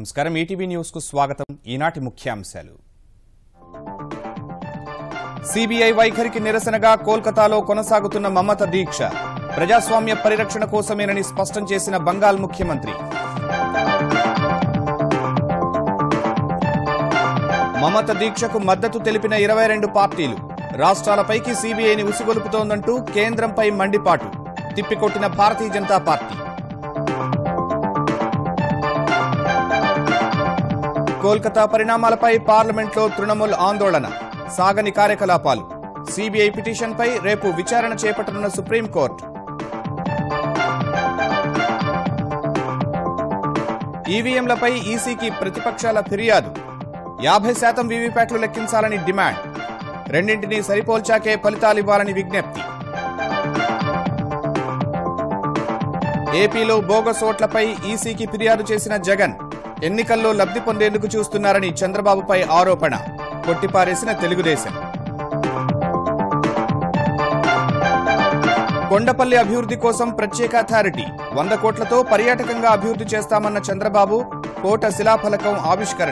నమస్కారం ETV news కు స్వాగతం ఈనాటి ముఖ్యాంశాలు సిబిఐ వైఖరికి నిరసనగా కోల్కతాలో కొనసాగుతున్న మమత దీక్ష ప్రజాస్వామ్య పరిరక్షణ కోసమేనని స్పష్టం చేసిన బంగాల్ ముఖ్యమంత్రి మమత దీక్షకు మద్దతు తెలిపిన ఇరవై రెండు పార్టీలు రాష్ట్రాలపైకి సీబీఐని ఉసిగొలుపుతోందంటూ కేంద్రంపై మండిపాటు తిప్పికొట్టిన భారతీయ జనతా పార్టీ కోల్కతా పరిణామాలపై పార్లమెంట్లో తృణమూల్ ఆందోళన సాగని కార్యకలాపాలు సీబీఐ పిటిషన్పై రేపు విచారణ చేపట్టనున్న సుప్రీంకోర్టు ఈవీఎంలపై ఈసీకి ప్రతిపక్షాల ఫిర్యాదు యాభై శాతం వీవీప్యాట్లు లెక్కించాలని డిమాండ్ రెండింటినీ సరిపోల్చాకే ఫలితాలివ్వాలని విజ్ఞప్తి ఏపీలో బోగస్ ఓట్లపై ఈసీకి ఫిర్యాదు చేసిన జగన్ ఎన్నికల్లో లబ్ధి పొందేందుకు చూస్తున్నారని చంద్రబాబుపై ఆరోపణ కొట్టిపారేసిన తెలుగుదేశం కొండపల్లి అభివృద్ధి కోసం ప్రత్యేక అథారిటీ వంద కోట్లతో పర్యాటకంగా అభివృద్ధి చేస్తామన్న చంద్రబాబు కోట శిలాఫలకం ఆవిష్కరణ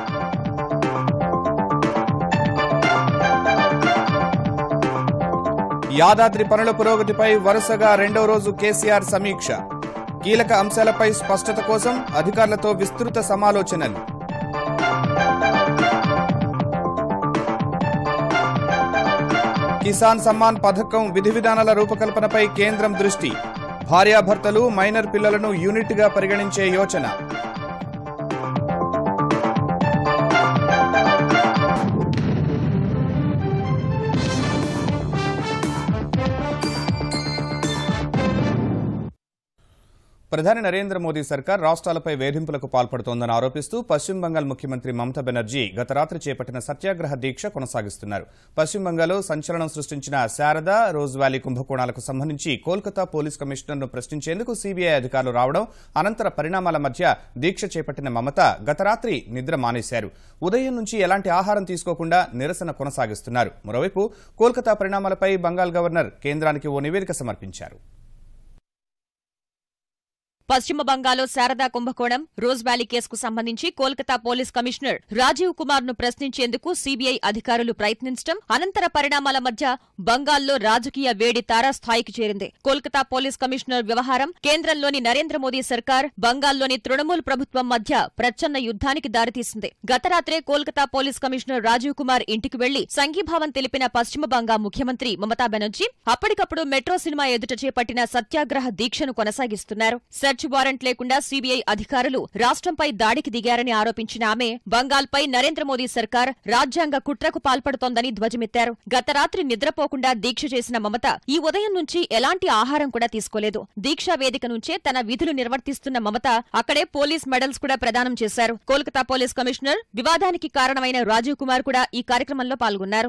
యాదాద్రి పనుల పురోగతిపై వరుసగా రెండో రోజు కేసీఆర్ సమీక్ష కీలక అంశాలపై స్పష్టత కోసం అధికారులతో విస్తృత సమాలోచనలు కిసాన్ సమ్మాన్ పథకం విధి విధానాల రూపకల్పనపై కేంద్రం దృష్టి భార్యాభర్తలు మైనర్ పిల్లలను యూనిట్గా పరిగణించే యోచన ప్రధాని నరేంద్ర మోదీ సర్కార్ రాష్ట్రాలపై వేధింపులకు పాల్పడుతోందని ఆరోపిస్తూ పశ్చిమ బంగాల్ ముఖ్యమంత్రి మమతా బెనర్జీ గత రాత్రి చేపట్టిన సత్యాగ్రహ దీక్ష కొనసాగిస్తున్నారు పశ్చిమ బంగాల్లో సంచలనం సృష్టించిన శారద రోజ్ వ్యాలీ కుంభకోణాలకు సంబంధించి కోల్కతా పోలీస్ కమిషనర్ను ప్రశ్నించేందుకు సీబీఐ అధికారులు రావడం అనంతర పరిణామాల మధ్య దీక్ష చేపట్టిన మమత గత రాత్రి నిద్ర మానేశారు ఉదయం నుంచి ఎలాంటి ఆహారం తీసుకోకుండా నిరసన కొనసాగిస్తున్నారు మరోవైపు కోల్కతా పరిణామాలపై బంగాల్ గవర్నర్ కేంద్రానికి ఓ నివేదిక సమర్పించారు పశ్చిమ బంగాల్లో శారదా కుంభకోణం రోజ్ వ్యాలీ కేసుకు సంబంధించి కోల్కతా పోలీస్ కమిషనర్ రాజీవ్ కుమార్ ను ప్రశ్నించేందుకు సీబీఐ అధికారులు ప్రయత్నించడం అనంతర పరిణామాల మధ్య బంగాల్లో రాజకీయ వేడి తారాస్థాయికి చేరింది కోల్కతా పోలీస్ కమిషనర్ వ్యవహారం కేంద్రంలోని నరేంద్ర మోదీ సర్కార్ బంగాల్లోని తృణమూల్ ప్రభుత్వం మధ్య ప్రచ్ఛన్న యుద్ధానికి దారితీసింది గత రాత్రే కోల్కతా పోలీస్ కమిషనర్ రాజీవ్ కుమార్ ఇంటికి వెళ్లి సంఘీభావం తెలిపిన పశ్చిమ బంగా ముఖ్యమంత్రి మమతా బెనర్జీ అప్పటికప్పుడు మెట్రో సినిమా ఎదుట చేపట్టిన సత్యాగ్రహ దీక్షను కొనసాగిస్తున్నారు సెర్చ్ వారెంట్ లేకుండా సీబీఐ అధికారులు రాష్ట్రంపై దాడికి దిగారని ఆరోపించిన ఆమె బంగాల్పై నరేంద్ర మోదీ సర్కార్ రాజ్యాంగ కుట్రకు పాల్పడుతోందని ధ్వజమెత్తారు గత రాత్రి నిద్రపోకుండా దీక్ష చేసిన మమత ఈ ఉదయం నుంచి ఎలాంటి ఆహారం కూడా తీసుకోలేదు దీక్షా వేదిక నుంచే తన విధులు నిర్వర్తిస్తున్న మమత అక్కడే పోలీస్ మెడల్స్ కూడా ప్రదానం చేశారు కోల్కతా పోలీస్ కమిషనర్ వివాదానికి కారణమైన రాజీవ్ కుమార్ కూడా ఈ కార్యక్రమంలో పాల్గొన్నారు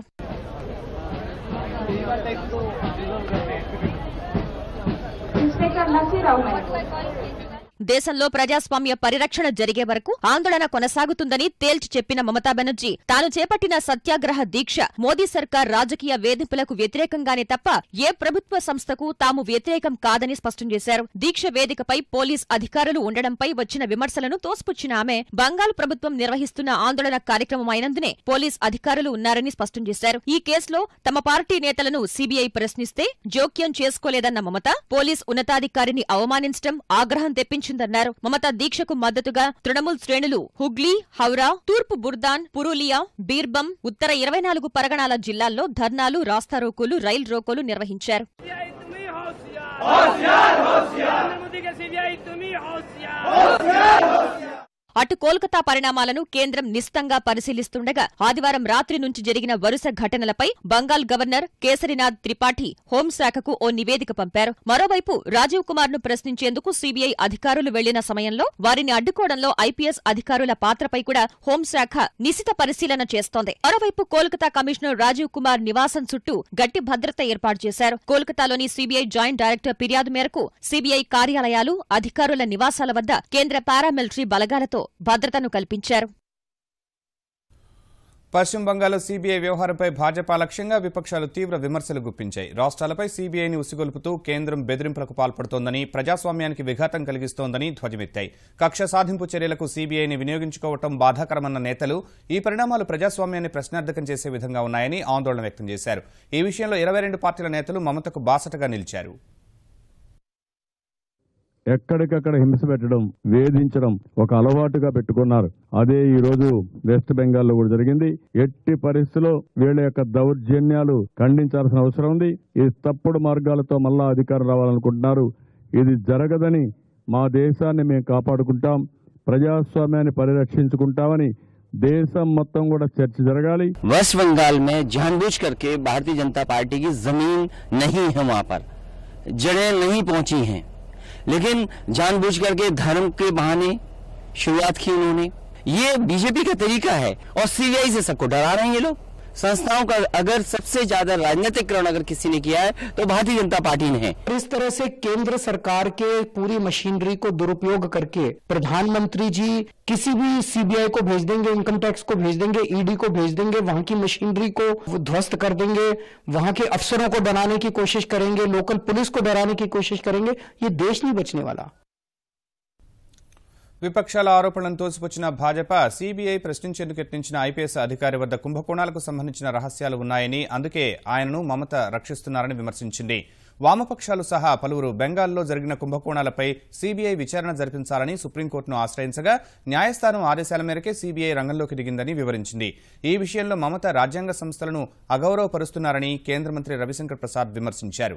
इंस्पेक्टर नसीराव मैंने దేశంలో ప్రజాస్వామ్య పరిరక్షణ జరిగే వరకు ఆందోళన కొనసాగుతుందని తేల్చి చెప్పిన మమతా బెనర్జీ తాను చేపట్టిన సత్యాగ్రహ దీక్ష మోదీ సర్కార్ రాజకీయ వేధింపులకు వ్యతిరేకంగానే తప్ప ఏ ప్రభుత్వ సంస్థకు తాము వ్యతిరేకం కాదని స్పష్టం చేశారు దీక్ష వేదికపై పోలీస్ అధికారులు ఉండడంపై వచ్చిన విమర్శలను తోసిపుచ్చిన ఆమె బంగాల్ ప్రభుత్వం నిర్వహిస్తున్న ఆందోళన కార్యక్రమం అయినందునే పోలీస్ అధికారులు ఉన్నారని స్పష్టం చేశారు ఈ కేసులో తమ పార్టీ నేతలను సీబీఐ ప్రశ్నిస్తే జోక్యం చేసుకోలేదన్న మమత పోలీస్ ఉన్నతాధికారిని అవమానించడం ఆగ్రహం తెప్పించిందన్నారు మమత దీక్షకు మద్దతుగా తృణమూల్ శ్రేణులు హుగ్లీ హౌరా తూర్పు బుర్దాన్ పురూలియా బీర్బం ఉత్తర ఇరవై నాలుగు పరగణాల జిల్లాల్లో ధర్నాలు రాస్తారోకోలు రైల్ రోకోలు నిర్వహించారు सीबीआई तुम्ही होशियार होशियार होशियार नरेंद्र मोदी के सीबीआई तुम्ही होशियार అటు కోల్కతా పరిణామాలను కేంద్రం నిశితంగా పరిశీలిస్తుండగా ఆదివారం రాత్రి నుంచి జరిగిన వరుస ఘటనలపై బంగాల్ గవర్నర్ కేసరినాథ్ త్రిపాఠి హోంశాఖకు ఓ నివేదిక పంపారు మరోవైపు రాజీవ్ కుమార్ ను ప్రశ్నించేందుకు సీబీఐ అధికారులు వెళ్లిన సమయంలో వారిని అడ్డుకోవడంలో ఐపీఎస్ అధికారుల పాత్రపై కూడా హోంశాఖ నిశిత పరిశీలన చేస్తోంది మరోవైపు కోల్కతా కమిషనర్ రాజీవ్ కుమార్ నివాసం చుట్టూ గట్టి భద్రత ఏర్పాటు చేశారు కోల్కతాలోని సీబీఐ జాయింట్ డైరెక్టర్ ఫిర్యాదు మేరకు సీబీఐ కార్యాలయాలు అధికారుల నివాసాల వద్ద కేంద్ర పారామిలిటరీ బలగాలతో భద్రతను కల్పించారు పశ్చిమ బంగాల్లో సీబీఐ వ్యవహారంపై భాజపా లక్ష్యంగా విపక్షాలు తీవ్ర విమర్శలు గుప్పించాయి రాష్ట్రాలపై సీబీఐని ఉసిగొల్పుతూ కేంద్రం బెదిరింపులకు పాల్పడుతోందని ప్రజాస్వామ్యానికి విఘాతం కలిగిస్తోందని ధ్వజమెత్తాయి కక్ష సాధింపు చర్యలకు సీబీఐని వినియోగించుకోవటం బాధాకరమన్న నేతలు ఈ పరిణామాలు ప్రజాస్వామ్యాన్ని ప్రశ్నార్థకం చేసే విధంగా ఉన్నాయని ఆందోళన వ్యక్తం చేశారు ఈ విషయంలో ఇరవై రెండు పార్టీల నేతలు మమతకు బాసటగా నిలిచారు ఎక్కడికక్కడ హింస పెట్టడం వేధించడం ఒక అలవాటుగా పెట్టుకున్నారు అదే ఈ రోజు వెస్ట్ బెంగాల్లో కూడా జరిగింది ఎట్టి పరిస్థితుల్లో వీళ్ళ యొక్క దౌర్జన్యాలు ఖండించాల్సిన అవసరం ఉంది ఈ తప్పుడు మార్గాలతో మళ్ళా అధికారం రావాలనుకుంటున్నారు ఇది జరగదని మా దేశాన్ని మేము కాపాడుకుంటాం ప్రజాస్వామ్యాన్ని పరిరక్షించుకుంటామని దేశం మొత్తం కూడా చర్చ జరగాలి वेस्ट बंगाल में जानबूझ करके भारतीय जनता पार्टी की जमीन नहीं है वहां पर जड़ें नहीं पहुंची हैं लेकिन जानबूझ करके धर्म के बहाने शुरुआत की उन्होंने ये बीजेपी का तरीका है और सीबीआई से सबको डरा रहे हैं ये लोग संस्थाओं का अगर सबसे ज्यादा राजनीतिकरण अगर किसी ने किया है तो भारतीय जनता पार्टी ने है इस तरह से केंद्र सरकार के पूरी मशीनरी को दुरुपयोग करके प्रधानमंत्री जी किसी भी सीबीआई को भेज देंगे इनकम टैक्स को भेज देंगे ईडी को भेज देंगे वहां की मशीनरी को वो ध्वस्त कर देंगे वहां के अफसरों को डराने की कोशिश करेंगे लोकल पुलिस को डराने की कोशिश करेंगे ये देश नहीं बचने वाला విపక్షాల ఆరోపణలను తోసిపుచ్చిన భాజపా సీబీఐ ప్రశ్నించేందుకు యత్నించిన ఐపీఎస్ అధికారి వద్ద కుంభకోణాలకు సంబంధించిన రహస్యాలు ఉన్నాయని అందుకే ఆయనను మమత రక్షిస్తున్నారని విమర్శించింది వామపక్షాలు సహా పలువురు బెంగాల్లో జరిగిన కుంభకోణాలపై సీబీఐ విచారణ జరిపించాలని సుప్రీంకోర్టును ఆశ్రయించగా న్యాయస్థానం ఆదేశాల మేరకే సీబీఐ రంగంలోకి దిగిందని వివరించింది ఈ విషయంలో మమత రాజ్యాంగ సంస్థలను అగౌరవపరుస్తున్నారని కేంద్ర మంత్రి రవిశంకర్ ప్రసాద్ విమర్శించారు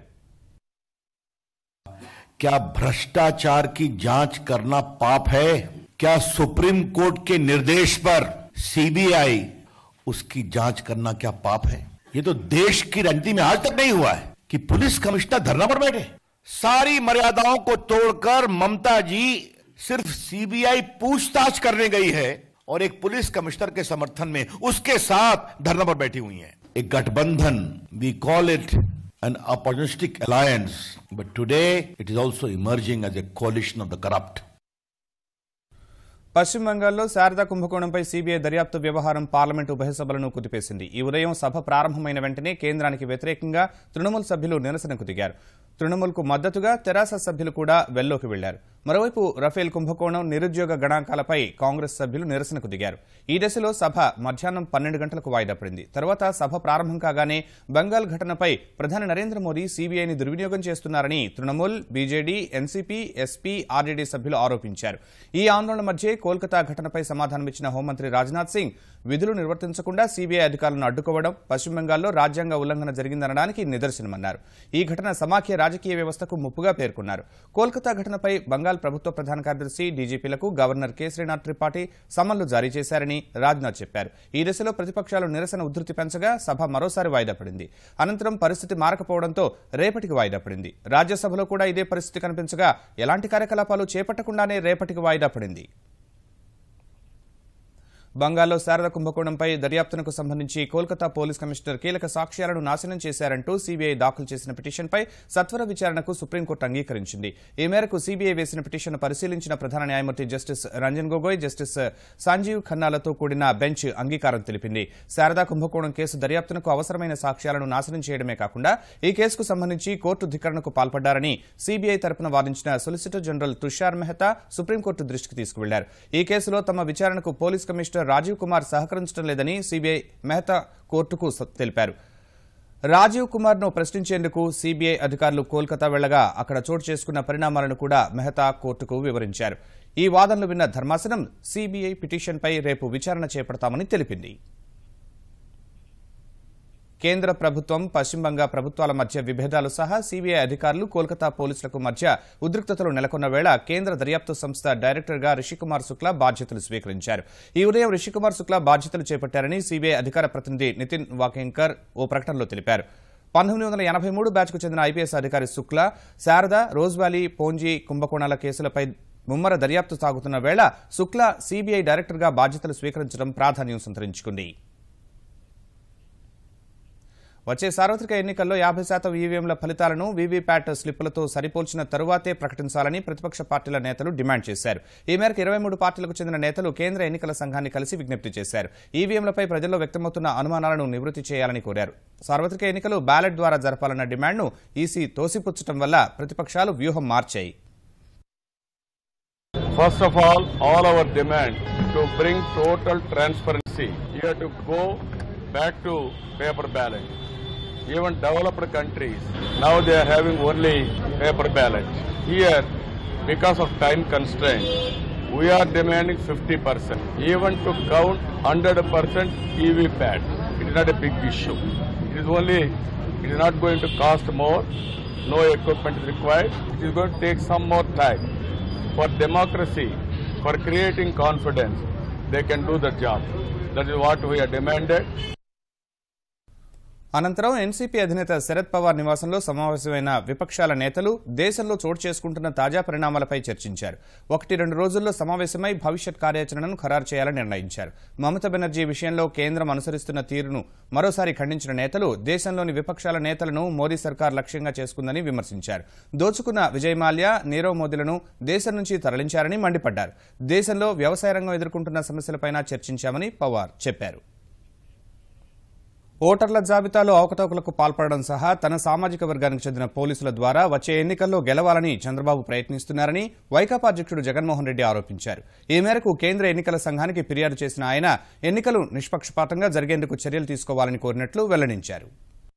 क्या भ्रष्टाचार की जांच करना पाप है क्या सुप्रीम कोर्ट के निर्देश पर सीबीआई उसकी जांच करना क्या पाप है ये तो देश की राजनीति में आज तक नहीं हुआ है कि पुलिस कमिश्नर धरना पर बैठे सारी मर्यादाओं को तोड़कर ममता जी सिर्फ सीबीआई पूछताछ करने गई है और एक पुलिस कमिश्नर के समर्थन में उसके साथ धरना पर बैठी हुई है एक गठबंधन we call it an opportunistic alliance, but today it is also emerging as a coalition of the corrupt. పశ్చిమ బంగాల్లో శారదా కుంభకోణంపై సీబీఐ దర్యాప్తు వ్యవహారం పార్లమెంటు ఉభయ సభలను కుదిపేసింది ఈ ఉదయం సభ ప్రారంభమైన వెంటనే కేంద్రానికి వ్యతిరేకంగా తృణమూల్ సభ్యులు నిరసనకు దిగారు తృణమూల్కు మద్దతుగా తెరాస సభ్యులు కూడా వెల్లోకి వెళ్లారు మరోవైపు రఫేల్ కుంభకోణం నిరుద్యోగ గణాంకాలపై కాంగ్రెస్ సభ్యులు నిరసనకు దిగారు ఈ దశలో సభ మధ్యాహ్నం పన్నెండు గంటలకు వాయిదా పడింది తర్వాత సభ ప్రారంభం కాగానే బంగాల్ ఘటనపై ప్రధాని నరేంద్ర మోదీ సీబీఐని దుర్వినియోగం చేస్తున్నారని Trinamool BJD NCP SP RJD సభ్యులు ఆరోపించారు ఈ ఆందోళన మధ్య కోల్కతా ఘటనపై సమాధానమిచ్చిన హోంమంత్రి రాజ్నాథ్ సింగ్ విధులు నిర్వర్తించకుండా సీబీఐ అధికారులను అడ్డుకోవడం పశ్చిమ బెంగాల్లో రాజ్యాంగ ఉల్లంఘన జరిగిందనడానికి నిదర్శనమన్నారు ఈ ఘటన సమాఖ్య రాజకీయ వ్యవస్థకు ముప్పుగా పేర్కొన్నారు కోల్కతా ఘటనపై బంగాల్ ప్రభుత్వ ప్రధాన కార్యదర్శి డీజీపీలకు గవర్నర్ కె శ్రీనాథ్ త్రిపాఠి సమన్లు జారీ చేశారని రాజ్నాథ్ చెప్పారు ఈ దశలో ప్రతిపక్షాలు నిరసన ఉధృతి పెంచగా సభ మరోసారి వాయిదా పడింది అనంతరం పరిస్థితి మారకపోవడంతో రేపటికి వాయిదా పడింది రాజ్యసభలో కూడా ఇదే పరిస్థితి కనిపించగా ఎలాంటి కార్యకలాపాలు చేపట్టకుండానే రేపటికి వాయిదా పడింది బంగాల్లో శారద కుంభకోణంపై దర్యాప్తునకు సంబంధించి కోల్కతా పోలీస్ కమిషనర్ కీలక సాక్ష్యాలను నాశనం చేశారంటూ సీబీఐ దాఖలు చేసిన పిటిషన్పై సత్వర విచారణకు సుప్రీంకోర్టు అంగీకరించింది ఈ మేరకు సీబీఐ వేసిన పిటిషన్ను పరిశీలించిన ప్రధాన న్యాయమూర్తి జస్టిస్ రంజన్ గొగోయ్ జస్టిస్ సంజీవ్ ఖన్నాలతో కూడిన బెంచ్ అంగీకారం తెలిపింది శారదా కుంభకోణం కేసు దర్యాప్తునకు అవసరమైన సాక్ష్యాలను నాశనం చేయడమే కాకుండా ఈ కేసుకు సంబంధించి కోర్టు ధిక్కరణకు పాల్పడ్డారని సీబీఐ తరపున వాదించిన solicitor general Tushar Mehta supreme court దృష్టికి తీసుకువెళ్లారు ఈ కేసులో తమ విచారణకు పోలీస్ కమిషనర్ రాజీవ్ కుమార్ సహకరించడం లేదని సీబీఐ మెహతా కోర్టుకు స- తెలిపారు రాజీవ్ కుమార్ ను ప్రశ్నించేందుకు సీబీఐ అధికారులు కోల్కతా వెళ్లగా అక్కడ చోటు చేసుకున్న పరిణామాలను కూడా మెహతా కోర్టుకు వివరించారు ఈ వాదనలు విన్న ధర్మాసనం సీబీఐ పిటిషన్పై రేపు విచారణ చేపడతామని తెలిపింది కేంద్ర ప్రభుత్వం పశ్చిమ బంగా ప్రభుత్వాల మధ్య విభేదాలు సహా సీబీఐ అధికారులు కోల్కతా పోలీసులకు మధ్య ఉద్రిక్తతలు నెలకొన్న వేళ కేంద్ర దర్యాప్తు సంస్థ డైరెక్టర్గా రిషికుమార్ శుక్లా బాధ్యతలు స్వీకరించారు ఈ ఉదయం రిషికుమార్ శుక్లా బాధ్యతలు చేపట్టారని సీబీఐ అధికార ప్రతినిధి నితిన్ వాకేంకర్ ఓ ప్రకటనలో తెలిపారు పంతొమ్మిది వందల ఎనభై మూడు బ్యాచ్కు చెందిన ఐపీఎస్ అధికారి Shukla Saradha Rose Valley Ponzi కుంభకోణాల కేసులపై ముమ్మర దర్యాప్తు సాగుతున్న వేళ శుక్లా సీబీఐ డైరెక్టర్గా బాధ్యతలు స్వీకరించడం ప్రాధాన్యం సంతరించుకుంది వచ్చే సార్వత్రిక ఎన్నికల్లో యాభై శాతం ఈవీఎంల ఫలితాలను వీవీప్యాట్ స్లిప్పులతో సరిపోల్చిన తరువాతే ప్రకటించాలని ప్రతిపక్ష పార్టీల నేతలు డిమాండ్ చేశారు ఈ మేరకు ఇరవై మూడు పార్టీలకు చెందిన నేతలు కేంద్ర ఎన్నికల సంఘాన్ని కలిసి విజ్ఞప్తి చేశారు ఈవీఎంలపై ప్రజల్లో వ్యక్తమవుతున్న అనుమానాలను నివృత్తి చేయాలని కోరారు సార్వత్రిక ఎన్నికలు బ్యాలెట్ ద్వారా జరపాలన్న డిమాండ్ను ఈసీ తోసిపుచ్చడం వల్ల ప్రతిపక్షాలు వ్యూహం మార్చాయి First of all, all our demand to bring total transparency. You have to go back to paper ballot. Even developed countries, now they are having only paper ballot. Here, because of time constraint, we are demanding 50%. Even to count 100% EVPAT, it is not a big issue. It is only, it is not going to cost more, no equipment is required. It is going to take some more time. For democracy, for creating confidence, they can do the job. That is what we are demanded. అనంతరం NCP అధినేత శరద్ పవార్ నివాసంలో సమావేశమైన విపక్షాల నేతలు దేశంలో చోటు చేసుకుంటున్న తాజా పరిణామాలపై చర్చించారు ఒకటి రెండు రోజుల్లో సమావేశమై భవిష్యత్ కార్యాచరణను ఖరారు చేయాలని నిర్ణయించారు మమతా బెనర్జీ విషయంలో కేంద్రం అనుసరిస్తున్న తీరును మరోసారి ఖండించిన నేతలు దేశంలోని విపక్షాల నేతలను మోదీ సర్కార్ లక్ష్యంగా చేసుకుందని విమర్శించారు దోచుకున్న విజయ్ మాల్యా నీరవ్ మోదీలను దేశం నుంచి తరలించారని మండిపడ్డారు దేశంలో వ్యవసాయ రంగం ఎదుర్కొంటున్న సమస్యలపైన చర్చించామని పవార్ చెప్పారు ఓటర్ల జాబితాలో అవకతవకలకు పాల్పడడం సహా తన సామాజిక వర్గానికి చెందిన పోలీసుల ద్వారా వచ్చే ఎన్నికల్లో గెలవాలని చంద్రబాబు ప్రయత్నిస్తున్నారని వైకాపా అధ్యక్షుడు జగన్మోహన్ రెడ్డి ఆరోపించారు ఈ మేరకు కేంద్ర ఎన్నికల సంఘానికి ఫిర్యాదు చేసిన ఆయన ఎన్నికలు నిష్పక్షపాతంగా జరిగేందుకు చర్యలు తీసుకోవాలని కోరినట్లు వెల్లడించారు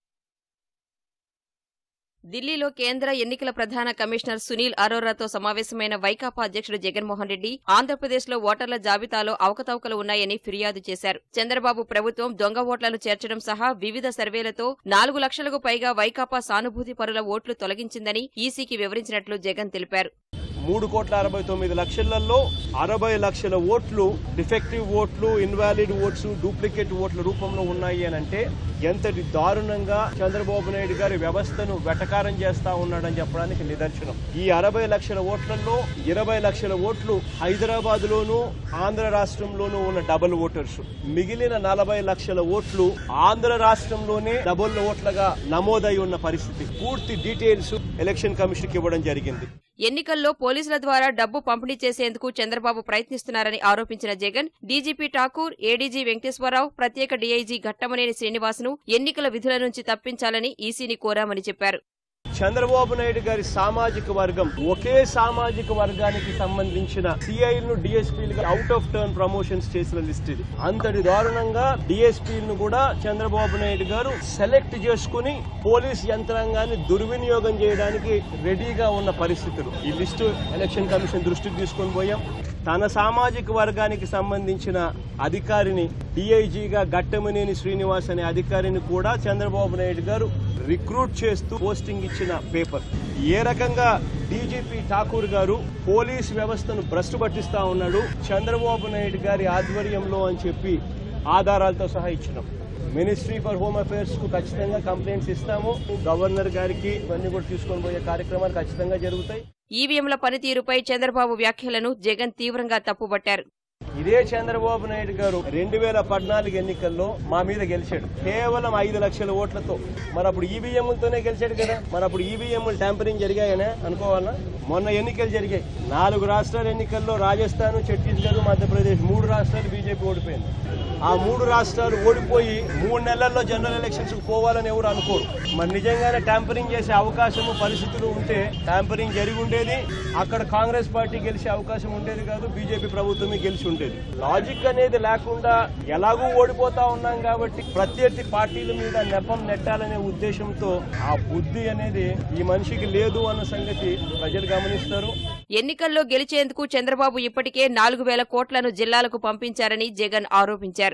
ఢిల్లీలో కేంద్ర ఎన్నికల ప్రధాన కమిషనర్ సునీల్ అరోరాతో సమావేశమైన వైకాపా అధ్యక్షుడు జగన్మోహన్ రెడ్డి ఆంధ్రప్రదేశ్లో ఓటర్ల జాబితాలో అవకతవకలు ఉన్నాయని ఫిర్యాదు చేశారు చంద్రబాబు ప్రభుత్వం దొంగ ఓట్లను చేర్చడం సహా వివిధ సర్వేలతో నాలుగు లక్షలకు పైగా వైకాపా సానుభూతి పరుల ఓట్లు తొలగించిందని ఈసీకి వివరించినట్లు జగన్ తెలిపారు మూడు కోట్ల అరవై తొమ్మిది లక్షలలో అరవై లక్షల ఓట్లు డిఫెక్టివ్ ఓట్లు ఇన్వాలిడ్ ఓట్స్ డూప్లికేట్ ఓట్ల రూపంలో ఉన్నాయి అని అంటే ఎంతటి దారుణంగా చంద్రబాబు నాయుడు గారి వ్యవస్థను వెటకారం చేస్తా ఉన్నాడని చెప్పడానికి నిదర్శనం ఈ అరవై లక్షల ఓట్లలో ఇరవై లక్షల ఓట్లు హైదరాబాద్ లోను ఆంధ్ర రాష్ట్రంలోనూ ఉన్న డబుల్ ఓటర్స్ మిగిలిన నలభై లక్షల ఓట్లు ఆంధ్ర రాష్ట్రంలోనే డబుల్ ఓట్లుగా నమోదై ఉన్న పరిస్థితి పూర్తి డీటెయిల్స్ ఎలక్షన్ కమిషన్ కి ఇవ్వడం జరిగింది ఎన్నికల్లో పోలీసుల ద్వారా డబ్బు పంపిణీ చేసేందుకు చంద్రబాబు ప్రయత్నిస్తున్నారని ఆరోపించిన జగన్ డీజీపీ ఠాకూర్ ఏడీజీ వెంకటేశ్వరరావు ప్రత్యేక డీఐజీ ఘట్టమనేని శ్రీనివాసును ఎన్నికల విధుల నుంచి తప్పించాలని ఈసీని కోరామని చెప్పారు చంద్రబాబు నాయుడు గారి సామాజిక వర్గం ఒకే సామాజిక వర్గానికి సంబంధించిన సిఐలను డిఎస్పీలుగా అవుట్ ఆఫ్ టర్న్ ప్రమోషన్స్ చేసిన లిస్ట్ ఇది అంతటి దారుణంగా డిఎస్పీలను కూడా చంద్రబాబు నాయుడు గారు సెలెక్ట్ చేసుకుని పోలీస్ యంత్రాంగాన్ని దుర్వినియోగం చేయడానికి రెడీగా ఉన్న పరిస్థితులు ఈ లిస్టు ఎలక్షన్ కమిషన్ దృష్టికి తీసుకొని పోయాం తన సామాజిక వర్గానికి సంబంధించిన అధికారిని డిఐజీగా గట్టమనేని శ్రీనివాస్ అనే అధికారిని కూడా చంద్రబాబు నాయుడు గారు రిక్రూట్ చేస్తూ పోస్టింగ్ ఇచ్చిన పేపర్ ఏ రకంగా డీజీపీ ఠాకూర్ గారు పోలీస్ వ్యవస్థను భ్రష్టు పట్టిస్తా ఉన్నాడు చంద్రబాబు నాయుడు గారి ఆధ్వర్యంలో అని చెప్పి ఆధారాలతో సహా ఇచ్చినాం మినిస్ట్రీ ఫర్ హోమ్ అఫైర్స్ కు ఖచ్చితంగా కంప్లైంట్స్ ఇస్తాము గవర్నర్ గారికి ఇవన్నీ కూడా తీసుకొని పోయే కార్యక్రమాలు ఖచ్చితంగా జరుగుతాయి ఈవీఎంల పనితీరుపై చంద్రబాబు వ్యాఖ్యలను జగన్ తీవ్రంగా తప్పుబట్టారు ఇదే చంద్రబాబు నాయుడు గారు రెండు వేల పద్నాలుగు ఎన్నికల్లో మా మీద గెలిచాడు కేవలం ఐదు లక్షల ఓట్లతో మరి అప్పుడు ఈవీఎంలతోనే గెలిచాడు కదా మరి అప్పుడు ఈవీఎంలు ట్యాంపరింగ్ జరిగాయనే అనుకోవాలా మొన్న ఎన్నికలు జరిగాయి నాలుగు రాష్ట్రాల ఎన్నికల్లో రాజస్థాన్ ఛత్తీస్గఢ్ మధ్యప్రదేశ్ మూడు రాష్ట్రాలు బీజేపీ ఓడిపోయింది ఆ మూడు రాష్ట్రాలు ఓడిపోయి మూడు నెలల్లో జనరల్ ఎలక్షన్స్ పోవాలని ఎవరు అనుకోరు మరి నిజంగానే ట్యాంపరింగ్ చేసే అవకాశము పరిస్థితులు ఉంటే ట్యాంపరింగ్ జరిగి ఉండేది అక్కడ కాంగ్రెస్ పార్టీ గెలిచే అవకాశం ఉండేది కాదు బీజేపీ ప్రభుత్వమే గెలిచి ఉండేది లాజిక్ అనేది లేకుండా ఎలాగూ ఓడిపోతా ఉన్నాం కాబట్టి ప్రత్యర్థి పార్టీల మీద నెపం నెట్టాలనే ఉద్దేశంతో ఆ బుద్ధి అనేది ఈ మనిషికి లేదు అన్న సంగతి ప్రజలు గమనిస్తారు ఎన్నికల్లో గెలిచేందుకు చంద్రబాబు ఇప్పటికే నాలుగు వేల కోట్లను జిల్లాలకు పంపించారని జగన్ ఆరోపించారు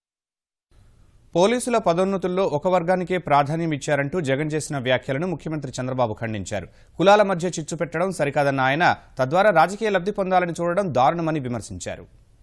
పోలీసుల పదోన్నతుల్లో ఒక వర్గానికే ప్రాధాన్యం ఇచ్చారంటూ జగన్ చేసిన వ్యాఖ్యలను ముఖ్యమంత్రి చంద్రబాబు ఖండించారు కులాల మధ్య చిచ్చు పెట్టడం సరికాదన్న ఆయన తద్వారా రాజకీయ లబ్ధి పొందాలని చూడడం దారుణమని విమర్శించారు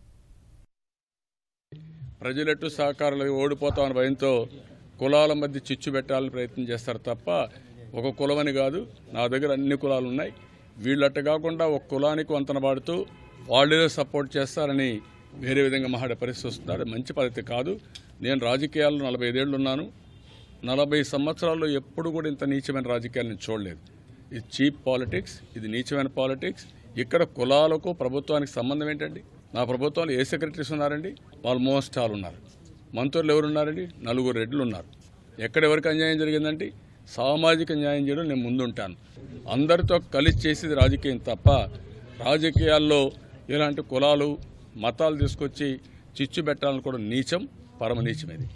ప్రజలెట్టు సహకారాలు ఓడిపోతామని భయంతో కులాల మధ్య చిచ్చు పెట్టాలని ప్రయత్నం చేస్తారు తప్ప ఒక కులమని కాదు నా దగ్గర అన్ని కులాలు ఉన్నాయి వీళ్ళట్టు కాకుండా ఒక కులానికి వంతన పాడుతూ వాళ్ళే సపోర్ట్ చేస్తారని వేరే విధంగా మాట్లాడే పరిస్థితి వస్తుంది అది మంచి పద్ధతి కాదు నేను రాజకీయాల్లో నలభై ఐదేళ్ళు ఉన్నాను నలభై సంవత్సరాల్లో ఎప్పుడు కూడా ఇంత నీచమైన రాజకీయాలు నేను చూడలేదు ఇది చీప్ పాలిటిక్స్ ఇది నీచమైన పాలిటిక్స్ ఇక్కడ కులాలకు ప్రభుత్వానికి సంబంధం ఏంటండి నా ప్రభుత్వంలో ఏ సెక్రటరీస్ ఉన్నారండి ఆల్మోస్ట్ ఆల్ ఉన్నారు మంత్రులు ఎవరు ఉన్నారండి నలుగురు రెడ్లు ఉన్నారు ఎక్కడెవరికి అన్యాయం జరిగిందంటే సామాజిక న్యాయం చేయడం నేను ముందుంటాను అందరితో కలిసి చేసేది రాజకీయం తప్ప రాజకీయాల్లో ఇలాంటి కులాలు మతాలు తీసుకొచ్చి చిచ్చు పెట్టాలనుకోవడం నీచం పరమ నీచం ఇది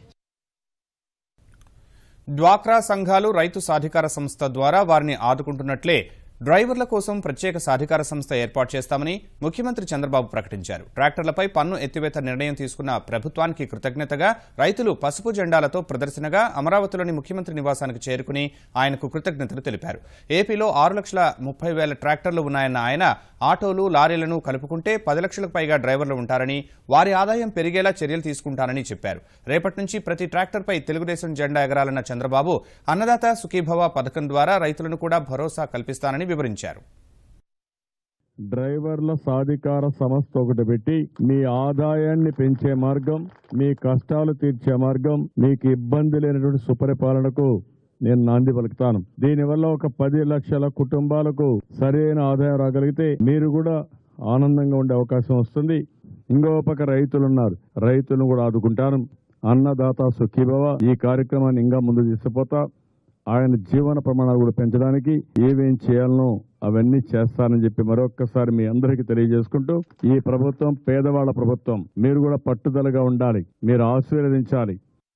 డ్వాక్రా సంఘాలు రైతు సాధికార సంస్థ ద్వారా వారిని ఆదుకుంటున్నట్లే డ్రైవర్ల కోసం ప్రత్యేక సాధికార సంస్థ ఏర్పాటు చేస్తామని ముఖ్యమంత్రి చంద్రబాబు ప్రకటించారు ట్రాక్టర్లపై పన్ను ఎత్తివేత నిర్ణయం తీసుకున్న ప్రభుత్వానికి కృతజ్ఞతగా రైతులు పసుపు జెండాలతో ప్రదర్శనగా అమరావతిలోని ముఖ్యమంత్రి నివాసానికి చేరుకుని ఆయనకు కృతజ్ఞతలు తెలిపారు ఏపీలో ఆరు లక్షల ముప్పై వేల ట్రాక్టర్లు ఉన్నాయన్న ఆయన ఆటోలు లారీలను కలుపుకుంటే పది లక్షలకు పైగా డ్రైవర్లు ఉంటారని వారి ఆదాయం పెరిగేలా చర్యలు తీసుకుంటారని చెప్పారు రేపటి నుంచి ప్రతి ట్రాక్టర్పై తెలుగుదేశం జెండా ఎగరాలన్న చంద్రబాబు అన్నదాత సుఖీభవ పథకం ద్వారా రైతులను కూడా భరోసా కల్పిస్తానని వివరించారు డ్రైవర్ల సాధికార సంస్థ ఒకటి పెట్టి మీ ఆదాయాన్ని పెంచే మార్గం మీ కష్టాలు తీర్చే మార్గం మీకు ఇబ్బంది లేనటువంటి సుపరిపాలనకు నేను నాంది పలుకుతాను దీనివల్ల ఒక పది లక్షల కుటుంబాలకు సరైన ఆదాయం రాగలిగితే మీరు కూడా ఆనందంగా ఉండే అవకాశం వస్తుంది ఇంకో పక్క రైతులు ఉన్నారు రైతులను కూడా ఆదుకుంటాను అన్నదాత సుఖీభవ ఈ కార్యక్రమాన్ని ఇంకా ముందు తీసుకుపోతా ఆయన జీవన ప్రమాణాలు కూడా పెంచడానికి ఏమేం చేయాలనో అవన్నీ చేస్తానని చెప్పి మరొక్కసారి మీ అందరికీ తెలియజేసుకుంటూ ఈ ప్రభుత్వం పేదవాళ్ల ప్రభుత్వం మీరు కూడా పట్టుదలగా ఉండాలి మీరు ఆశీర్వదించాలి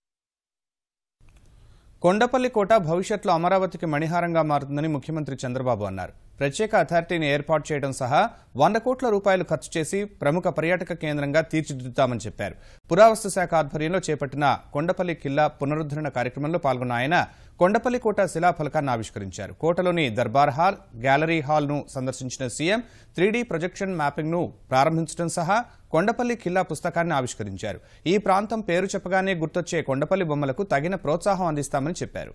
కొండపల్లి కోట భవిష్యత్తులో అమరావతికి మణిహారంగా మారుతుందని ముఖ్యమంత్రి చంద్రబాబు అన్నారు ప్రత్యేక అథారిటీని ఏర్పాటు చేయడం సహా వంద కోట్ల రూపాయలు ఖర్చు చేసి ప్రముఖ పర్యాటక కేంద్రంగా తీర్చిదిద్దుతామని చెప్పారు పురావస్తు శాఖ ఆధ్వర్యంలో చేపట్టిన కొండపల్లి కిల్లా పునరుద్ధరణ కార్యక్రమంలో పాల్గొన్న ఆయన కొండపల్లి కోట శిలాఫలకాన్ని ఆవిష్కరించారు కోటలోని దర్బార్ హాల్ గ్యాలరీ హాల్ ను సందర్శించిన సీఎం త్రీడీ ప్రొజెక్షన్ మ్యాపింగ్ ను ప్రారంభించడం సహా కొండపల్లి కిల్లా పుస్తకాన్ని ఆవిష్కరించారు ఈ ప్రాంతం పేరు చెప్పగానే గుర్తొచ్చే కొండపల్లి బొమ్మలకు తగిన ప్రోత్సాహం అందిస్తామని చెప్పారు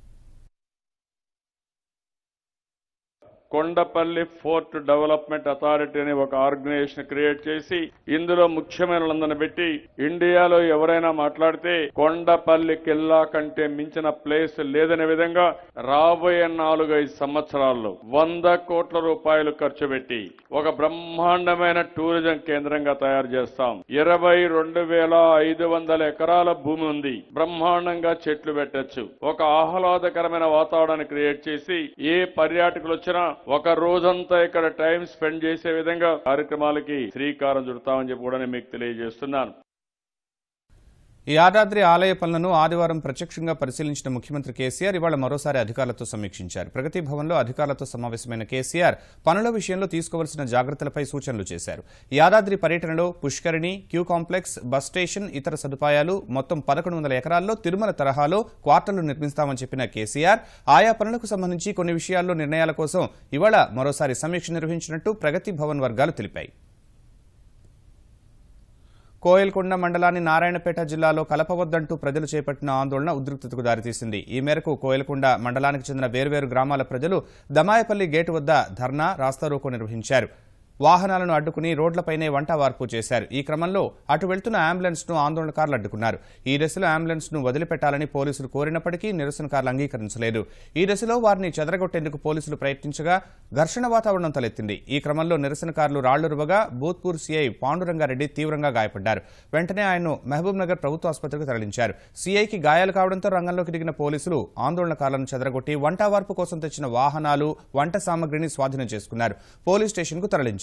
కొండపల్లి ఫోర్ట్ డెవలప్మెంట్ అథారిటీ అనే ఒక ఆర్గనైజేషన్ క్రియేట్ చేసి ఇందులో ముఖ్యమైన వాళ్ళందరిని పెట్టి ఇండియాలో ఎవరైనా మాట్లాడితే కొండపల్లి కిల్లా కంటే మించిన ప్లేస్ లేదనే విధంగా రాబోయే నాలుగైదు సంవత్సరాల్లో వంద కోట్ల రూపాయలు ఖర్చు పెట్టి ఒక బ్రహ్మాండమైన టూరిజం కేంద్రంగా తయారు చేస్తాం ఇరవై రెండు వేల ఐదు వందల ఎకరాల భూమి ఉంది బ్రహ్మాండంగా చెట్లు పెట్టొచ్చు ఒక ఆహ్లాదకరమైన వాతావరణాన్ని క్రియేట్ చేసి ఏ పర్యాటకులు వచ్చినా ఒక రోజంతా ఇక్కడ టైం స్పెండ్ చేసే విధంగా కార్యక్రమాలకి శ్రీకారం చుడతామని చెప్పి కూడా నేను మీకు తెలియజేస్తున్నాను ఈ యాదాద్రి ఆలయ పనులను ఆదివారం ప్రత్యక్షంగా పరిశీలించిన ముఖ్యమంత్రి కేసీఆర్ ఇవాళ మరోసారి అధికారులతో సమీక్షించారు ప్రగతి భవన్లో అధికారులతో సమావేశమైన కేసీఆర్ పనుల విషయంలో తీసుకోవాల్సిన జాగ్రత్తలపై సూచనలు చేశారు యాదాద్రి పర్యటనలో పుష్కరిణి క్యూ కాంప్లెక్స్ బస్ స్టేషన్ ఇతర సదుపాయాలు మొత్తం పదకొండు వందల ఎకరాల్లో తిరుమల తరహాలో క్వార్టర్లు నిర్మిస్తామని చెప్పిన కేసీఆర్ ఆయా పనులకు సంబంధించి కొన్ని విషయాల్లో నిర్ణయాల కోసం ఇవాళ మరోసారి సమీక్ష నిర్వహించినట్టు ప్రగతి భవన్ వర్గాలు తెలిపాయి కోయల్కొండ మండలాన్ని నారాయణపేట జిల్లాలో కలపవద్దంటూ ప్రజలు చేపట్టిన ఆందోళన ఉద్రిక్తతకు దారితీసింది ఈ మేరకు కోయల్కొండ మండలానికి చెందిన వేర్వేరు గ్రామాల ప్రజలు దమాయపల్లి గేటు వద్ద ధర్నా రాస్తారోకో నిర్వహించారు వాహనాలను అడ్డుకుని రోడ్లపైనే వంట వార్పు చేశారు ఈ క్రమంలో అటు వెళ్తున్న అంబులెన్స్ ను ఆందోళనకారులు అడ్డుకున్నారు ఈ దశలో అంబులెన్స్ ను వదిలిపెట్టాలని పోలీసులు కోరినప్పటికీ నిరసనకారులు అంగీకరించలేదు ఈ దశలో వారిని చెదరగొట్టేందుకు పోలీసులు ప్రయత్నించగా ఘర్షణ వాతావరణం తలెత్తింది ఈ క్రమంలో నిరసనకారులు రాళ్లురువగా భూత్పూర్ సీఐ పాండురంగారెడ్డి తీవ్రంగా గాయపడ్డారు వెంటనే ఆయన్ను మహబూబ్ నగర్ ప్రభుత్వ ఆసుపత్రికి తరలించారు సీఐకి గాయాలు కావడంతో రంగంలోకి దిగిన పోలీసులు ఆందోళనకారులను చెదరగొట్టి వంట వార్పు కోసం తెచ్చిన వాహనాలు వంట సామగ్రిని స్వాధీనం చేసుకున్నారు పోలీస్ స్టేషన్కు తరలించారు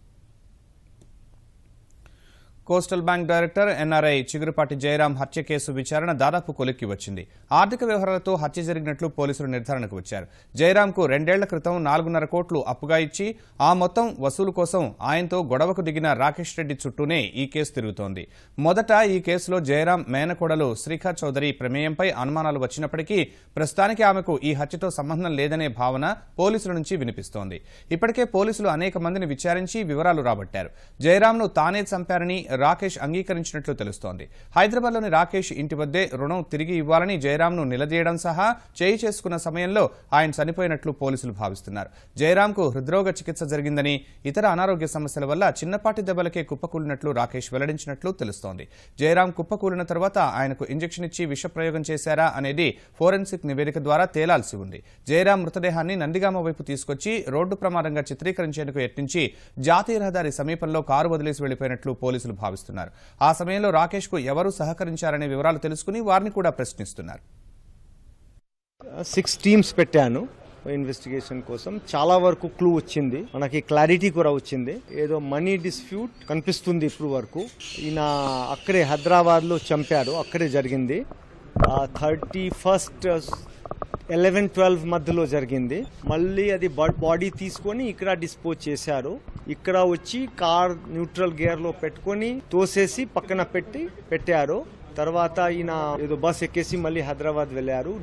coastal bank director NRI Chigurupati Jayaram హత్య కేసు విచారణ దాదాపు కొలిక్కి వచ్చింది ఆర్థిక వ్యవహారాలతో హత్య జరిగినట్లు పోలీసులు నిర్ధారణకు వచ్చారు జయరాంకు రెండేళ్ల క్రితం నాలుగున్నర కోట్లు అప్పుగా ఇచ్చి ఆ మొత్తం వసూలు కోసం ఆయనతో గొడవకు దిగిన రాకేష్ రెడ్డి చుట్టూనే ఈ కేసు తిరుగుతోంది మొదట ఈ కేసులో జయరాం మేనకోడలు శ్రీఖా చౌదరి ప్రమేయంపై అనుమానాలు వచ్చినప్పటికీ ప్రస్తుతానికి ఆమెకు ఈ హత్యతో సంబంధం లేదనే భావన పోలీసుల నుంచి వినిపిస్తోంది ఇప్పటికే పోలీసులు అనేక మందిని విచారించి వివరాలు రాబట్టారు జయరాంను తానే చంపారని రాకేష్ అంగీకరించినట్లు తెలుస్తోంది హైదరాబాద్లోని రాకేష్ ఇంటి వద్దే రుణం తిరిగి ఇవ్వాలని జయరాంను నిలదీయడం సహా చేయి చేసుకున్న సమయంలో ఆయన చనిపోయినట్లు పోలీసులు భావిస్తున్నారు జయరాంకు హృద్రోగ చికిత్స జరిగిందని ఇతర అనారోగ్య సమస్యల వల్ల చిన్నపాటి దెబ్బలకే కుప్పకూలినట్లు రాకేష్ వెల్లడించినట్లు తెలుస్తోంది జయరాం కుప్పకూలిన తర్వాత ఆయనకు ఇంజెక్షన్ ఇచ్చి విషప్రయోగం చేశారా అనేది ఫోరెన్సిక్ నివేదిక ద్వారా తేలాల్సి ఉంది జయరాం మృతదేహాన్ని నందిగామ వైపు తీసుకొచ్చి రోడ్డు ప్రమాదంగా చిత్రీకరించేందుకు యత్నించి జాతీయ రహదారి సమీపంలో కారు వదిలేసి వెళ్లిపోయినట్లు పోలీసులు భావిస్తున్నారు ఆ సమయంలో రాకేష్ కు ఎవరు సహకరించారనే వివరాలు తెలుసుకుని వారిని కూడా ప్రశ్నిస్తున్నారు సిక్స్ టీమ్స్ పెట్టాను ఇన్వెస్టిగేషన్ కోసం చాలా వరకు క్లూ వచ్చింది మనకి క్లారిటీ కూడా వచ్చింది ఏదో మనీ డిస్ప్యూట్ కనిపిస్తుంది ఇప్పుడు వరకు ఈయన అక్కడే హైదరాబాద్ లో చంపారు అక్కడే జరిగింది థర్టీ ఫస్ట్ ఎలెవెన్ ట్వెల్వ్ మధ్యలో జరిగింది మళ్ళీ అది బాడీ తీసుకొని ఇక్కడ డిస్పోజ్ చేశారు ఇక్కడ వచ్చి కార్ న్యూట్రల్ గేర్ లో పెట్టుకొని తోసేసి పక్కన పెట్టి పెట్టారు తర్వాత ఈయన ఏదో బస్ ఎక్కేసి మళ్ళీ హైదరాబాద్ వెళ్ళారు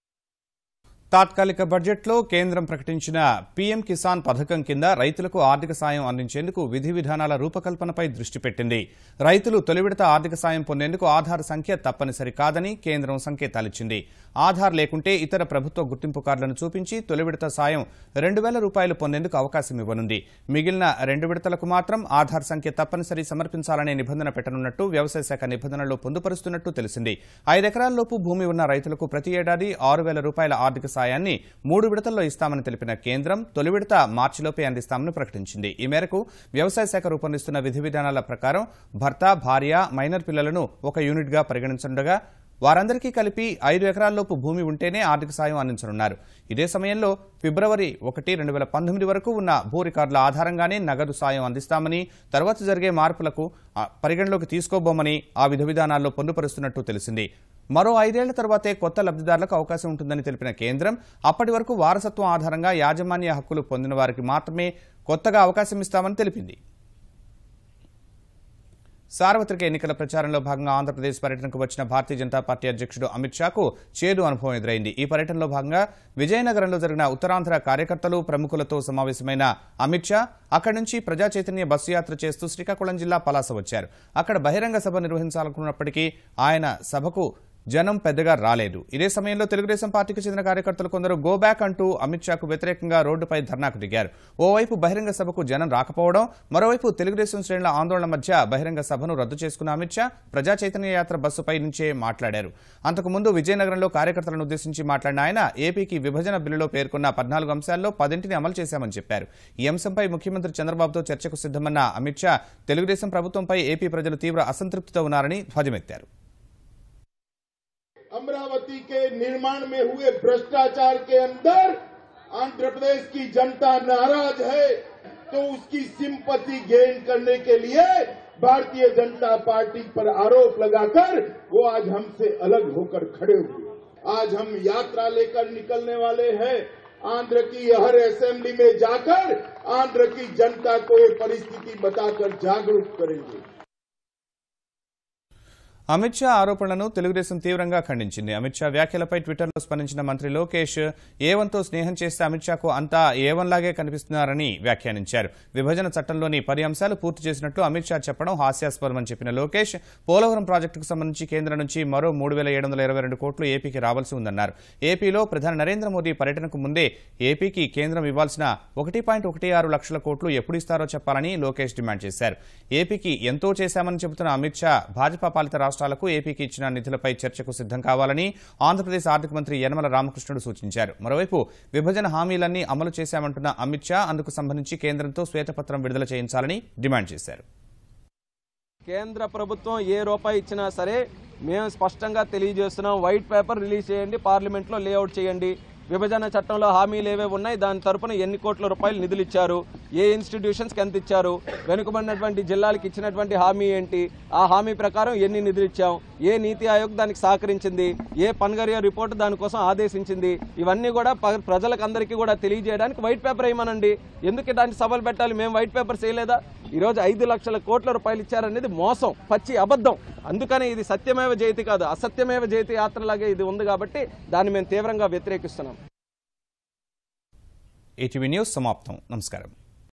తాత్కాలిక బడ్జెట్లో కేంద్రం ప్రకటించిన పీఎం కిసాన్ పథకం కింద రైతులకు ఆర్థిక సాయం అందించేందుకు విధి విధానాల రూపకల్పనపై దృష్టి పెట్టింది రైతులు తొలి విడత ఆర్థిక సాయం పొందేందుకు ఆధార్ సంఖ్య తప్పనిసరి కాదని కేంద్రం సంకేతాలిచ్చింది ఆధార్ లేకుంటే ఇతర ప్రభుత్వ గుర్తింపు కార్డులను చూపించి తొలి విడత సాయం రెండు వేల రూపాయలు పొందేందుకు అవకాశం ఇవ్వనుంది మిగిలిన రెండు విడతలకు మాత్రం ఆధార్ సంఖ్య తప్పనిసరి సమర్పించాలనే నిబంధన పెట్టనున్నట్టు వ్యవసాయ శాఖ నిబంధనల్లో పొందుపరుస్తున్నట్టు తెలిసింది ఐదెకరాల్లోపు భూమి ఉన్న రైతులకు ప్రతి ఏడాది ఆరు వేల రూపాయల ఆర్థిక సాయాన్ని మూడు విడతల్లో ఇస్తామని తెలిపిన కేంద్రం తొలి విడత మార్చిలోపే అందిస్తామని ప్రకటించింది ఈ మేరకు వ్యవసాయ శాఖ రూపొందిస్తున్న విధి విధానాల ప్రకారం భర్త భార్య మైనర్ పిల్లలను ఒక యూనిట్గా పరిగణించుండగా వారందరికీ కలిపి ఐదు ఎకరాల్లోపు భూమి ఉంటేనే ఆర్థిక సాయం అందించనున్నారు ఇదే సమయంలో ఫిబ్రవరి ఒకటి రెండు వేల పంతొమ్మిది వరకు ఉన్న భూ రికార్డుల ఆధారంగానే నగదు సాయం అందిస్తామని తర్వాత జరిగే మార్పులకు ఆ, పరిగణలోకి తీసుకోబోమని ఆ విధి విధానాల్లో పొందుపరుస్తున్నట్టు తెలిసింది మరో ఐదేళ్ల తర్వాతే కొత్త లబ్ధిదారులకు అవకాశం ఉంటుందని తెలిపిన కేంద్రం అప్పటి వరకు వారసత్వం ఆధారంగా యాజమాన్య హక్కులు పొందిన వారికి మాత్రమే కొత్తగా అవకాశం ఇస్తామని తెలిపింది సార్వత్రిక ఎన్నికల ప్రచారంలో భాగంగా ఆంధ్రప్రదేశ్ పర్యటనకు వచ్చిన భారతీయ జనతా పార్టీ అధ్యక్షుడు అమిత్ షాకు చేదు అనుభవం ఎదురైంది ఈ పర్యటనలో భాగంగా విజయనగరంలో జరిగిన ఉత్తరాంధ్ర కార్యకర్తలు ప్రముఖులతో సమావేశమైన అమిత్ షా అక్కడి నుంచి ప్రజా చైతన్య బస్సు యాత్ర చేస్తూ శ్రీకాకుళం జిల్లా పలాస వచ్చారు అక్కడ బహిరంగ సభ నిర్వహించాలనుకున్నప్పటికీ ఆయన సభకు జనం పెద్దగా రాలేదు ఇదే సమయంలో తెలుగుదేశం పార్టీకి చెందిన కార్యకర్తలు కొందరు గో బ్యాక్ అంటూ అమిత్ షాకు వ్యతిరేకంగా రోడ్డుపై ధర్నాకు దిగారు ఓవైపు బహిరంగ సభకు జనం రాకపోవడం మరోవైపు తెలుగుదేశం శ్రేణుల ఆందోళన మధ్య బహిరంగ సభను రద్దు చేసుకున్న అమిత్ షా ప్రజా చైతన్య యాత్ర బస్సుపై నుంచే మాట్లాడారు అంతకుముందు విజయనగరంలో కార్యకర్తలను ఉద్దేశించి మాట్లాడిన ఆయన ఏపీకి విభజన బిల్లులో పేర్కొన్న పద్నాలుగు అంశాల్లో పదింటిని అమలు చేశామని చెప్పారు ఈ అంశంపై ముఖ్యమంత్రి చంద్రబాబుతో చర్చకు సిద్దమన్న అమిత్ షా తెలుగుదేశం ప్రభుత్వంపై ఏపీ ప్రజలు తీవ్ర అసంతృప్తితో ఉన్నారని ధ్వజమెత్తారు अमरावती के निर्माण में हुए भ्रष्टाचार के अंदर आंध्र प्रदेश की जनता नाराज है तो उसकी सिंपति गेन करने के लिए भारतीय जनता पार्टी पर आरोप लगाकर वो आज हमसे अलग होकर खड़े हुए आज हम यात्रा लेकर निकलने वाले हैं आंध्र की हर असेंबली में जाकर आंध्र की जनता को ये परिस्थिति बताकर जागरूक करेंगे అమిత్ షా ఆరోపణలను తెలుగుదేశం తీవ్రంగా ఖండించింది అమిత్ షా వ్యాఖ్యలపై ట్విట్టర్లో స్పందించిన మంత్రి లోకేష్ ఏవన్తో స్నేహం చేస్తే అమిత్ షాకు అంతా ఏవన్లాగే కనిపిస్తున్నారని వ్యాఖ్యానించారు విభజన చట్టంలోని పది అంశాలు పూర్తి చేసినట్లు అమిత్ షా చెప్పడం హాస్యాస్పదమని చెప్పిన లోకేష్ పోలవరం ప్రాజెక్టుకు సంబంధించి కేంద్రం నుంచి మరో మూడు వేల ఏడు వందల ఇరవై రెండు కోట్లు ఏపీకి రావాల్సి ఉందన్నారు ఏపీలో ప్రధాని నరేంద్ర మోదీ పర్యటనకు ముందే ఏపీకి కేంద్రం ఇవ్వాల్సిన ఒకటి పాయింట్ ఒకటి ఆరు లక్షల కోట్లు ఎప్పుడు ఇస్తారో చెప్పాలని లోకేష్ డిమాండ్ చేశారు ఏపీకి ఎంతో చేశామని చెబుతున్న అమిత్ షా భాజపా పాలిత రాష్ట్రాలకు ఏపీకి ఇచ్చిన నిధులపై చర్చకు సిద్దం కావాలని ఆంధ్రప్రదేశ్ ఆర్థిక మంత్రి యనమల రామకృష్ణుడు సూచించారు మరోవైపు విభజన హామీలన్నీ అమలు చేశామంటున్న అమిత్ షా అందుకు సంబంధించి కేంద్రంతో శ్వేతపత్రం విడుదల చేయించాలని డిమాండ్ చేశారు కేంద్ర ప్రభుత్వం ఏ రూపాయి ఇచ్చినా సరే మేము స్పష్టంగా తెలియజేస్తున్నాం వైట్ పేపర్ రిలీజ్ చేయండి పార్లమెంట్లో లేఅవుట్ చేయండి విభజన చట్టంలో హామీలు ఏవే ఉన్నాయి దాని తరపున ఎన్ని కోట్ల రూపాయలు నిధులు ఇచ్చారు ఏ ఇన్స్టిట్యూషన్స్కి ఎంత ఇచ్చారు వెనుకబడినటువంటి జిల్లాలకు ఇచ్చినటువంటి హామీ ఏంటి ఆ హామీ ప్రకారం ఎన్ని నిధులు ఇచ్చాం ఏ నీతి ఆయోగ్ దానికి సహకరించింది ఏ పన్గరియా రిపోర్ట్ దానికోసం ఆదేశించింది ఇవన్నీ కూడా ప- ప్రజలకందరికీ కూడా తెలియజేయడానికి వైట్ పేపర్ వేయమనండి ఎందుకు ఇలాంటి సభలు పెట్టాలి మేము వైట్ పేపర్ చేయలేదా ఈరోజు ఐదు లక్షల కోట్ల రూపాయలు ఇచ్చారనేది మోసం పచ్చి అబద్ధం అందుకని ఇది సత్యమేవ జయతి కాదు అసత్యమేవ జయతి యాత్రలాగే ఇది ఉంది కాబట్టి దాన్ని మేము తీవ్రంగా వ్యతిరేకిస్తున్నాం ఈటీవీ న్యూస్ సమాప్తం నమస్కారం